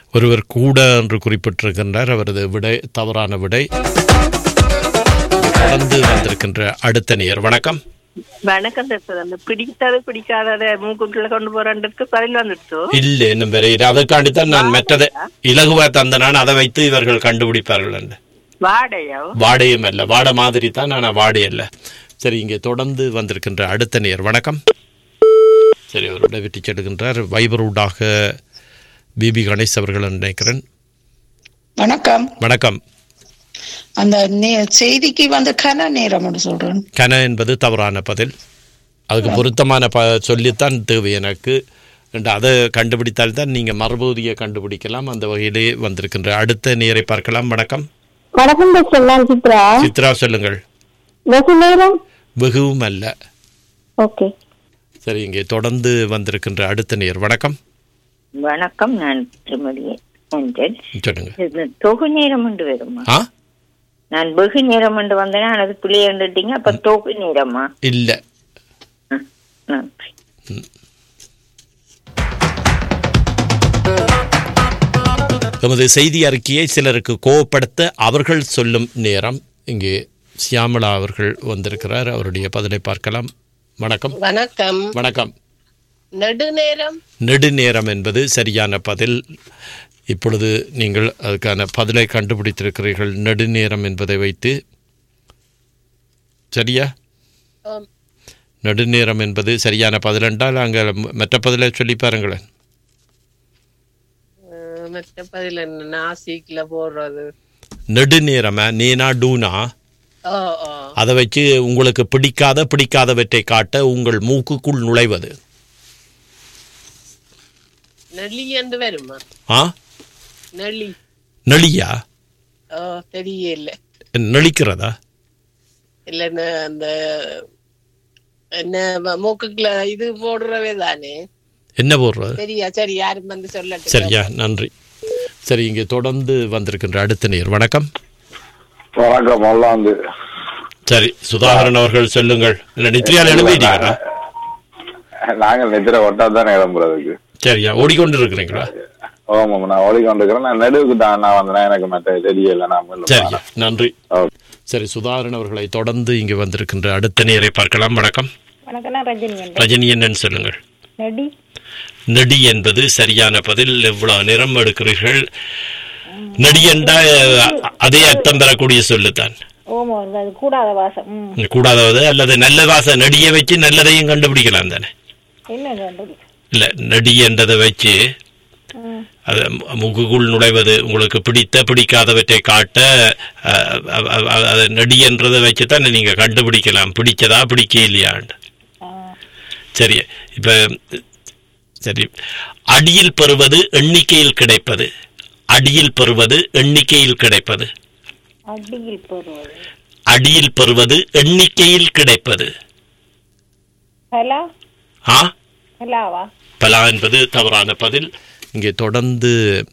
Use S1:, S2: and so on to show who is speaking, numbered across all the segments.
S1: ஒருவர் கூட என்று குறிப்பிட்டிருக்கின்றார் அவரது விடை தவறான விடை தொடர்ந்து வந்திருக்கின்ற அடுத்த நேர் வணக்கம்
S2: வணக்கம் டாக்டர் அந்த பிடித்தது பிடிக்காதத மூக்குக்குள்ள கொண்டு போறதுக்கு பதில் வந்துடுச்சு
S1: இல்ல இன்னும் வேற இது அதற்காண்டித்தான் நான் மற்றதை இலகுவா தந்த நான் அதை வைத்து இவர்கள் கண்டுபிடிப்பார்கள் என்று
S2: வாடையோ
S1: வாடையும் அல்ல வாடை மாதிரி தான் ஆனால் வாடை அல்ல சரி இங்கே தொடர்ந்து வந்திருக்கின்ற அடுத்த நேர் வணக்கம் சரி அவரோட வெற்றி செடுகின்றார் வைபரூடாக பிபி கணேஷ் அவர்கள் நினைக்கிறேன்
S3: வணக்கம்
S1: வணக்கம்
S3: அந்த நே- செய்திக்கு வந்து கன நேரம் சொல்றேன்
S1: கன என்பது தவறான பதில் அதுக்கு பொருத்தமான ப சொல்லித்தான் தேவை எனக்கு என்று அதை கண்டுபிடித்தால் தான் நீங்கள் மறுபகுதியை கண்டுபிடிக்கலாம் அந்த வகையிலே வந்திருக்கின்ற அடுத்த நேரை பார்க்கலாம் வணக்கம்
S4: வணக்கம் டாக்டர் நான் சித்ரா
S1: சித்ரா சொல்லுங்கள்
S4: வெகு நேரம்
S1: வெகுவும் அல்ல
S4: ஓகே
S1: சரி இங்கே தொடர்ந்து வந்திருக்கின்ற அடுத்த நேர் வணக்கம்
S5: வணக்கம் நான் திருமதி என்றேன்
S1: சொல்லுங்க
S5: இது தொகு நேரம் என்று வருமா
S1: ஆ
S5: நான் வெகு நேரம் என்று வந்தேன் அது பிள்ளையண்டுட்டீங்க அப்ப தொகு நேரமா
S1: இல்ல
S5: ம், நன்றி
S1: எமது செய்தி அறிக்கையை சிலருக்கு கோவப்படுத்த அவர்கள் சொல்லும் நேரம் இங்கே சியாமளா அவர்கள் வந்திருக்கிறார் அவருடைய பதிலை பார்க்கலாம் வணக்கம்
S6: வணக்கம்
S1: வணக்கம்
S6: நெடுநேரம்
S1: நெடுநேரம் என்பது சரியான பதில் இப்பொழுது நீங்கள் அதுக்கான பதிலை கண்டுபிடித்திருக்கிறீர்கள் நெடுநேரம் என்பதை வைத்து சரியா
S6: ஆம்.
S1: நெடுநேரம் என்பது சரியான பதில் என்றால் அங்கே மற்ற பதிலை சொல்லி பாருங்களேன்
S6: அஹ், மற்ற பதில் என்ன நாசிக்ல போடுறது
S1: நெடுநேரமா நேனா டூனா
S6: ஓ ஓ
S1: அதை வச்சு உங்களுக்கு பிடிக்காத பிடிக்காதவற்றை காட்ட உங்கள் மூக்குக்குள் நுழைவது
S6: நெளி என்று வருமா
S1: ஆ
S6: நெளி
S1: நெளியா
S6: ஓ தெரியல
S1: நெளிக்கிறதா
S6: இல்லைன்னு அந்த என்ன ம- மூக்குக்குள்ள இது போடுறவே தானே
S1: என்ன போடுறது
S6: சரியா சரி யாரும் வந்து சொல்லட்டும்
S1: சரியா நன்றி சரி இங்கே தொடர்ந்து வந்திருக்கின்ற அடுத்த நேர் வணக்கம்
S7: வணக்கம் மல்லாந்து
S1: சரி சுதாகரன் அவர்கள் சொல்லுங்கள் இல்லை நித்ரியால் எழுதிட்டீங்களா
S7: நாங்கள் நித்திர ஒட்டா தானே கிளம்புறதுக்கு
S1: சரியா ஓடிக்கொண்டு இருக்கிறீங்களா
S7: ஆமாம் நான் ஓடிக்கொண்டிருக்கிறேன் நான் நடுவுக்கு தான் நான் வந்தேன் எனக்கு மற்ற தெரியல நான் மீண்டும்
S1: சரியா
S7: வரேன்.
S1: நன்றி
S7: ஓகே.
S1: சரி சுதாகரன் அவர்களை தொடர்ந்து இங்கே வந்திருக்கின்ற அடுத்த நேரை பார்க்கலாம் வணக்கம்
S4: வணக்கம் நான் ரஜினி என்றேன்
S1: ரஜினி என்னன்னு சொல்லுங்கள்
S4: நெடி
S1: நெடி என்பது சரியான பதில் எவ்வளவு நிறம் எடுக்கிறீர்கள் நெடி என்றால் அதே அர்த்தம் பெறக்கூடிய சொல்லுத்தான்
S4: ஓமோ அது கூடாத வாசம் ம்
S1: கூடாதது அல்லது நல்ல வாச நெடியை வச்சு நல்லதையும் கண்டுபிடிக்கலாம் தானே
S4: என்ன கண்டது
S1: இல்ல நெடி என்றதை வச்சு
S4: ம்
S1: அது மு- முகுக்குள் நுழைவது உங்களுக்கு பிடித்த பிடிக்காதவற்றை காட்ட அஹ், அ- அ- அ- அது நெடி என்றதை வச்சு தான் நீங்க கண்டுபிடிக்கலாம் பிடிச்சதா பிடிக்க இல்லையாண்டு
S4: ஆ
S1: சரி இப்ப சரி அடியில் பெறுவது எண்ணிக்கையில் கிடைப்பது அடியில் பெறுவது எண்ணிக்கையில் கிடைப்பது
S4: அடியில் போடுவது
S1: அடியில் பெறுவது எண்ணிக்கையில் கிடைப்பது
S4: ஹலா
S1: ஆ
S4: ஹலாவா
S1: பலா என்பது தவறான பதில் இங்கே தொடர்ந்து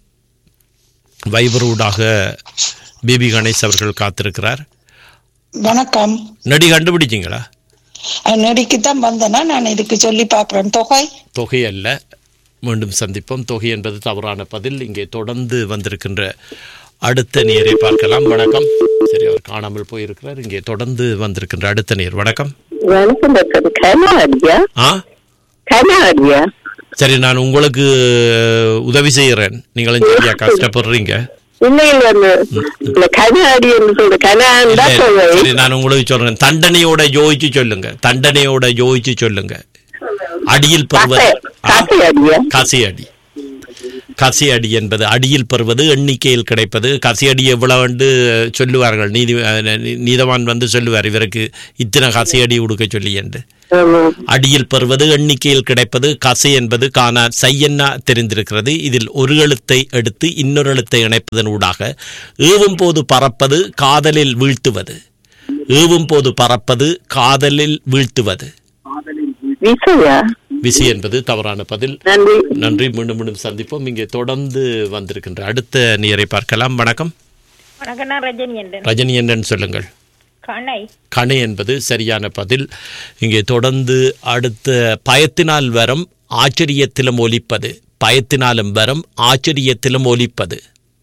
S1: வைபரூடாக பிபி கணேஷ் அவர்கள் காத்திருக்கிறார்
S3: வணக்கம்
S1: நடி கண்டுபிடிச்சிங்களா
S3: நடிக்கு தான் வந்தேனா நான் இதுக்கு சொல்லி பார்க்குறேன் தொகை
S1: தொகை அல்ல மீண்டும் சந்திப்போம் தொகை என்பது தவறான பதில் இங்கே தொடர்ந்து வந்திருக்கின்ற அடுத்த நேரை பார்க்கலாம் வணக்கம் சரி அவர் காணாமல் போயிருக்கிறார் இங்கே தொடர்ந்து வந்திருக்கின்ற அடுத்த நேர் வணக்கம்
S5: வணக்கம் டாக்டர் கனாடியா
S1: ஆ
S5: கனாடியா
S1: சரி நான் உங்களுக்கு உதவி செய்கிறேன் நீங்களும் சரியா கஷ்டப்படுறீங்க
S5: இல்ல இல்ல இல்ல கனாடி என்று சொல்ற கனாண்டா
S1: இல்ல, சரி நான் உங்களுக்கு சொல்றேன் தண்டனையோட யோசிச்சு சொல்லுங்க தண்டனையோட யோசிச்சு சொல்லுங்க அடியில் பெறுவது ஆ,
S5: அடியா
S1: கசி அடி கசி அடி என்பது அடியில் பெறுவது எண்ணிக்கையில் கிடைப்பது கசி அடி எவ்வளவு சொல்லுவார்கள் நீதி நீ- நீதவான் வந்து சொல்லுவார் இவருக்கு இத்தனை கசி அடி கொடுக்க சொல்லி என்று அடியில் பெறுவது எண்ணிக்கையில் கிடைப்பது கசை என்பது காணா சையன்னா தெரிந்திருக்கிறது இதில் ஒரு எழுத்தை எடுத்து இன்னொரு எழுத்தை இணைப்பதன் ஊடாக ஏவும் போது பறப்பது காதலில் வீழ்த்துவது ஏவும் போது பறப்பது காதலில் வீழ்த்துவது
S5: விசையா
S1: விசி என்பது தவறான பதில்
S5: நன்றி
S1: நன்றி மீண்டும் மீண்டும் சந்திப்போம் இங்கே தொடர்ந்து வந்திருக்கின்ற அடுத்த நேரை பார்க்கலாம் வணக்கம்
S4: வணக்கம் நான் ரஜினி என்றேன்
S1: ரஜினி என்னன்னு சொல்லுங்கள்
S4: கணை
S1: கணை என்பது சரியான பதில் இங்கே தொடர்ந்து அடுத்த பயத்தினால் வரும் ஆச்சரியத்திலும் ஒலிப்பது பயத்தினாலும் வரும் ஆச்சரியத்திலும் ஒலிப்பது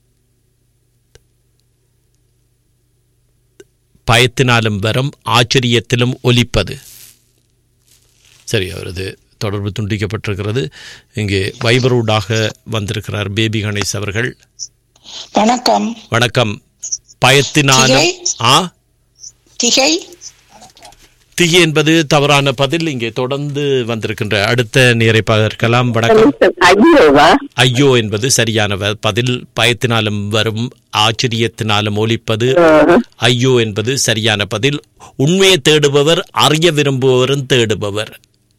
S1: பயத்தினாலும் வரும் ஆச்சரியத்திலும் ஒலிப்பது சரி அவரது தொடர்பு துண்டிக்கப்பட்டிருக்கிறது இங்கே வைபரூடாக வந்திருக்கிறார் பேபி கணேஷ் அவர்கள்
S3: வணக்கம்
S1: வணக்கம் பயத்தினாலும் ஆ
S3: திகை
S1: திகி என்பது தவறான பதில் இங்கே தொடர்ந்து வந்திருக்கின்ற அடுத்த நேரை பார்க்கலாம் வணக்கம்
S5: ஐயோவா
S1: ஐயோ என்பது சரியான வ- பதில் பயத்தினாலும் வரும் ஆச்சரியத்தினாலும் ஒலிப்பது ஐயோ என்பது சரியான பதில் உண்மையை தேடுபவர் அறிய விரும்புபவரும் தேடுபவர்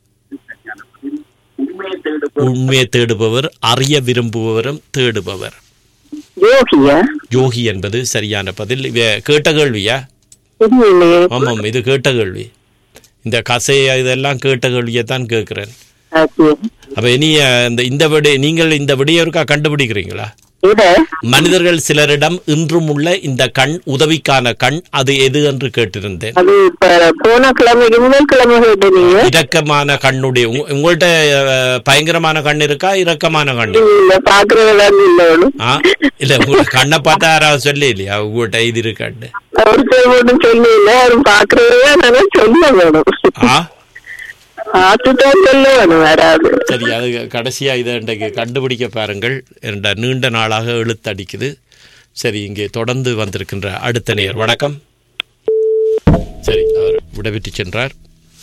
S1: உண்மையை தேடுபவர் அறிய விரும்புபவரும் தேடுபவர்
S5: யோகியா
S1: யோகி என்பது சரியான பதில் இவ கேட்ட கேள்வியா
S5: தெரியலையே
S1: ஆமாம் இது கேட்ட கேள்வி இந்த கசைய இதெல்லாம் கேட்ட கேள்வியை தான் கேட்கிறேன் அப்ப இனி அஹ், இந்த இந்த விட நீங்கள் இந்த விடையை இருக்கா கண்டுபிடிக்கிறீங்களா
S5: இத
S1: மனிதர்கள் சிலரிடம் இன்றும் உள்ள இந்த கண் உதவிக்கான கண் அது எது என்று கேட்டிருந்தேன்
S5: அது இப்ப போன கிழமைக்கு முதல் கிழமை கேட்ட நீங்க
S1: இரக்கமான கண்ணுடைய உங்க- உங்கள்ட்ட அஹ், பயங்கரமான கண் இருக்கா இரக்கமான கண்
S5: இல்ல பாக்குறதெல்லாம் இல்ல
S1: ஆ இல்ல உங்களோட கண்ணை பார்த்தா யாராவது சொல்லி இல்லையா உங்கள்கிட்ட இது இருக்காண்டு
S5: ஒருத்தர் மட்டும் சொல்லல யாரும் பாக்குறதே நான் சொல்ல வேணும்
S1: ஆ
S5: பார்த்துதான் சொல்ல வேணும் வராது
S1: சரி அது கடைசியா இதை இன்றைக்கு கண்டுபிடிக்க பாருங்கள் என்ற நீண்ட நாளாக இழுத்தடிக்குது சரி இங்கே தொடர்ந்து வந்திருக்கின்ற அடுத்த நேர் வணக்கம் சரி அவர் விடைபெற்று சென்றார்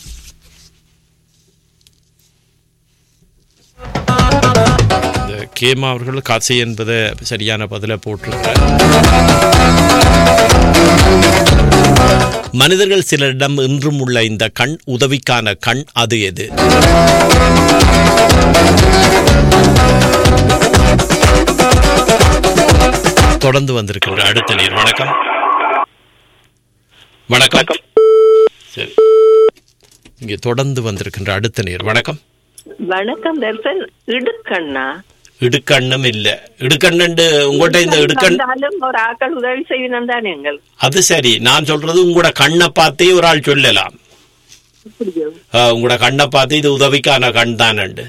S1: இந்த கேமா அவர்கள் காசை என்பதை சரியான பதிலை போட்டிருக்கிறார் மனிதர்கள் சிலரிடம் இன்றும் உள்ள இந்த கண் உதவிக்கான கண் அது எது தொடர்ந்து வந்திருக்கின்ற அடுத்த நேர் வணக்கம் வணக்கம் சரி இங்கே தொடர்ந்து வந்திருக்கின்ற அடுத்த நேர் வணக்கம்
S2: வணக்கம் தர்சன் இடுக்கண்ணா
S1: இடுக்கண்ணும் இல்ல இடுக்கண்ணு உங்கள்கிட்ட இந்த இடுக்கண்
S2: வந்தாலும் ஒரு ஆக்கள் உதவி செய்யணும் தானே எங்கள்
S1: அது சரி நான் சொல்றது உங்களோட கண்ணை பார்த்தே ஒரு ஆள் சொல்லலாம் ஆ, உங்களோட கண்ணை பார்த்து இது உதவிக்கான கண் தானண்டு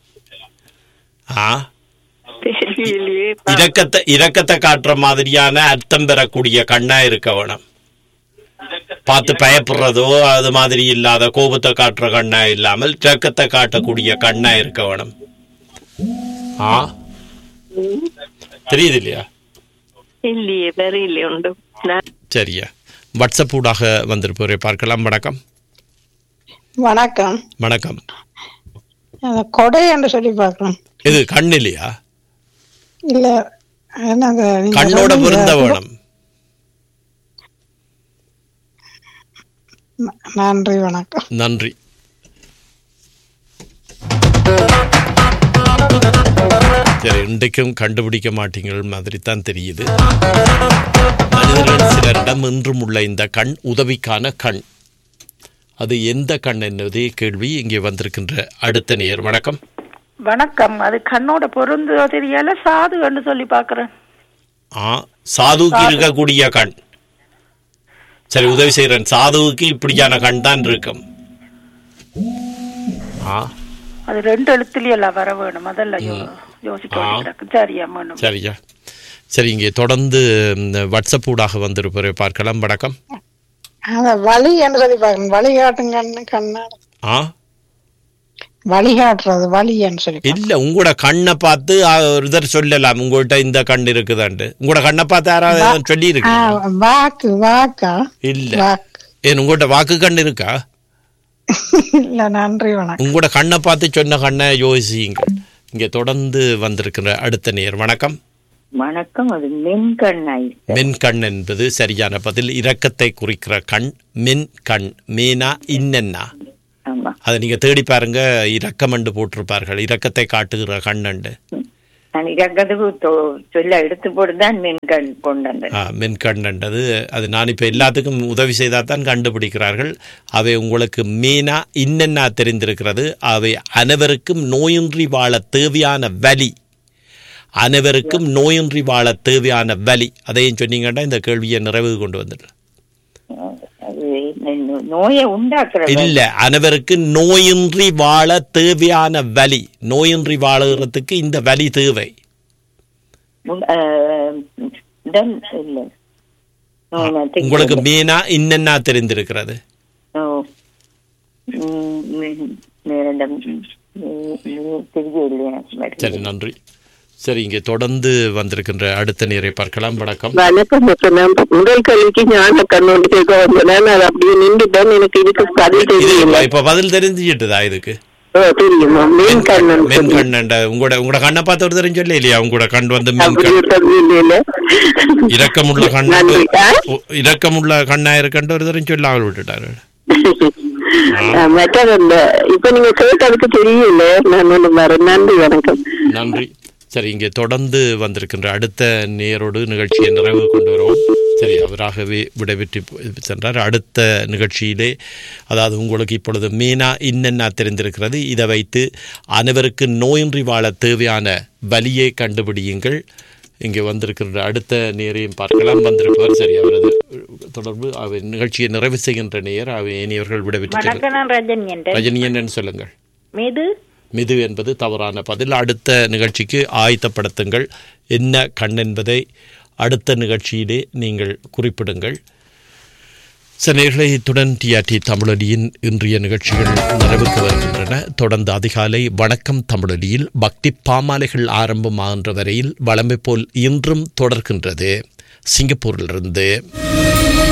S1: ஆ
S2: தெரியலையே
S1: இரக்கத்தை இரக்கத்தை காட்டுற மாதிரியான அர்த்தம் பெறக்கூடிய கண்ணா இருக்க வேணும் பார்த்து பயப்படுறதோ அது மாதிரி இல்லாத கோபத்தை காட்டுற கண்ணா இல்லாமல் இரக்கத்தை காட்டக்கூடிய கண்ணா இருக்க வேணும் ஆ தெரியுது இல்லையா
S2: இல்லையே தெரியலையே உண்டு நான்
S1: சரியா வாட்ஸ்அப் ஊடாக வந்திருப்பவரை பார்க்கலாம் வணக்கம்
S3: வணக்கம்
S1: வணக்கம்
S3: அந்த கொடை என்று சொல்லி பார்க்கணும்
S1: இது கண் இல்லையா
S3: இல்ல என்னங்க நீங்க
S1: கண்ணோட
S3: சொன்னீங்க.
S1: பொருந்த வேணும்
S3: நன்றி வணக்கம்
S1: நன்றி சரி இன்றைக்கும் கண்டுபிடிக்க மாட்டீங்கள் மாதிரி தான் தெரியுது மனிதர்கள் சிலரிடம் இன்றும் உள்ள இந்த கண் உதவிக்கான கண் அது எந்த கண் என்பதே கேள்வி இங்கே வந்திருக்கின்ற அடுத்த நேர் வணக்கம்
S8: வணக்கம் அது கண்ணோட பொருந்தோ தெரியல சாது என்று சொல்லி பாக்குறேன்
S1: ஆ சாதுவுக்கு இருக்கக்கூடிய கண் சரி உதவி செய்கிறேன் சாதுவுக்கு இப்படியான கண் தான் இருக்கும் ஆ
S8: அது ரெண்டு எழுத்துலயே எல்லாம் வர வேணும் அதெல்லாம் யோ- யோசிக்க வேண்டியிருக்கு சரியா வேணும்
S1: சரியா சரி இங்கே தொடர்ந்து இந்த வாட்ஸ்அப் ஊடாக வந்திருப்பவரை பார்க்கலாம் வணக்கம்
S3: அந்த வழி என்று சொல்லி பார்க்கணும் வழிகாட்டுங்கன்னு கண்ணாடி
S1: ஆ
S3: வழிகாட்டுறது வழி என்று சொல்லி
S1: இல்ல உங்களோட கண்ணை பார்த்து ஆ, ஒரு இதர் சொல்லலாம் உங்கள்கிட்ட இந்த கண் இருக்குதான்ட்டு உங்களோட கண்ணை பார்த்து யாராவது சொல்லி
S3: ஆ,
S1: இருக்கு
S3: வாக்கு வாக்கா
S1: இல்ல
S3: வாக்கு
S1: ஏன் உங்கள்கிட்ட வாக்கு கண் இருக்கா
S3: இல்ல நன்றி வணக்கம்
S1: உங்களோட கண்ணை பார்த்து சொன்ன கண்ணை யோசியுங்கள் இங்கே தொடர்ந்து வந்திருக்கிற அடுத்த நேர் வணக்கம்
S5: வணக்கம் அது மென்கண்ணாய்
S1: மென் கண் என்பது சரியான பதில் இரக்கத்தை குறிக்கிற கண் மென் கண் மேனா இன்னென்னா
S5: ஆமா
S1: அதை நீங்க தேடி பாருங்க இரக்கமண்டு போட்டிருப்பார்கள் இரக்கத்தை காட்டுகிற கண்ணண்டு
S5: நான் இறக்கிறதுக்கு தொ- சொல்ல எடுத்து போட்டுதான் மென்கண் கொண்டு வந்தேன்
S1: ஆ, மென்கண்ணன்றது அது நான் இப்போ எல்லாத்துக்கும் உதவி செய்தால் தான் கண்டுபிடிக்கிறார்கள் அவை உங்களுக்கு மீனா இன்னென்னா தெரிந்திருக்கிறது அவை அனைவருக்கும் நோயின்றி வாழ தேவையான வலி அனைவருக்கும் நோயின்றி வாழ தேவையான வலி அதையும் சொன்னீங்கன்னா இந்த கேள்வியை நிறைவு கொண்டு வந்துடு
S5: அது நோ- நோயை உண்டாக்குற
S1: இல்ல அனைவருக்கு நோயின்றி வாழ தேவையான வலி நோயின்றி வாழுறதுக்கு இந்த வலி தேவை
S5: உண்- ஆஹ், உடல் இல்ல ஓ, நான் தெரியல.
S1: உங்களுக்கு மெயினா என்னென்ன தெரிந்திருக்கிறது
S5: ஓ. ம், ம், வேற இந்த, ம், ம், தெரியலையே எனக்கு மறுபடியும்.
S1: சரி நன்றி சரி இங்கே தொடர்ந்து வந்திருக்கின்ற அடுத்த நேரை பார்க்கலாம் வணக்கம்
S9: வணக்கம் டாக்டர். நான் முதல் கல்விக்கு ஞான கண்ணோண்டு கேட்க வந்தேன் நான் அப்படியே நின்றுட்டேன் எனக்கு இதுக்கு பதில்
S1: இது
S9: தெரியல
S1: இப்ப பதில் தெரிஞ்சுட்டுதா இதுக்கு
S9: ஓ, தெரியுமா மீன் கண்ணன்
S1: மென் கண்ணண்ட உங்களோட உங்களோட கண்ணை பார்த்து ஒரு தெரியும் சொல்லி இல்லையா உங்களோட கண் வந்து மென்
S9: அப்படி
S1: கண்
S9: தெரியல
S1: இரக்கமுள்ள கண்
S9: நன்றி. ஆ?
S1: இரக்கமுள்ள கண்ணா இருக்கண்டு ஒரு தெரியும் சொல்லி அவள் விட்டுட்டாரு
S9: மற்றது அந்த இப்ப நீங்க கேட்டதுக்கு தெரியல நான் ஒண்ணு வரேன் நன்றி வணக்கம்
S1: நன்றி சரி இங்கே தொடர்ந்து வந்திருக்கின்ற அடுத்த நேரோடு நிகழ்ச்சியை நிறைவு கொண்டு வருவோம் சரி அவராகவே விடைபெற்று போ- சென்றார் அடுத்த நிகழ்ச்சியிலே அதாவது உங்களுக்கு இப்பொழுது மீனா இன்னென்ன தெரிந்திருக்கிறது இதை வைத்து அனைவருக்கு நோயின்றி வாழ தேவையான வலியை கண்டுபிடியுங்கள் இங்கே வந்திருக்கின்ற அடுத்த நேரையும் பார்க்கலாம் வந்திருப்பவர் சரி அவரது தொடர்பு அவர் நிகழ்ச்சியை நிறைவு செய்கின்ற நேர் அவர் இனியவர்கள் விடைபெற்று செல்கிறார்.
S4: வணக்கம் நான் ரஜினி என்றேன்
S1: ரஜினியன் என்று சொல்லுங்கள்
S4: மீது
S1: மிது என்பது தவறான பதில் அடுத்த நிகழ்ச்சிக்கு ஆயத்தப்படுத்துங்கள் என்ன கண் என்பதை அடுத்த நிகழ்ச்சியிலே நீங்கள் குறிப்பிடுங்கள் சென்னைகளை இத்துடன் டிஆர்டி தமிழொலியின் இன்றைய நிகழ்ச்சிகள் நிறைவுக்கு வருகின்றன தொடர்ந்து அதிகாலை வணக்கம் தமிழொலியில் பக்தி பாமாலைகள் ஆரம்பமாகின்ற வரையில் வளமை போல் இன்றும் தொடர்கின்றது சிங்கப்பூரிலிருந்து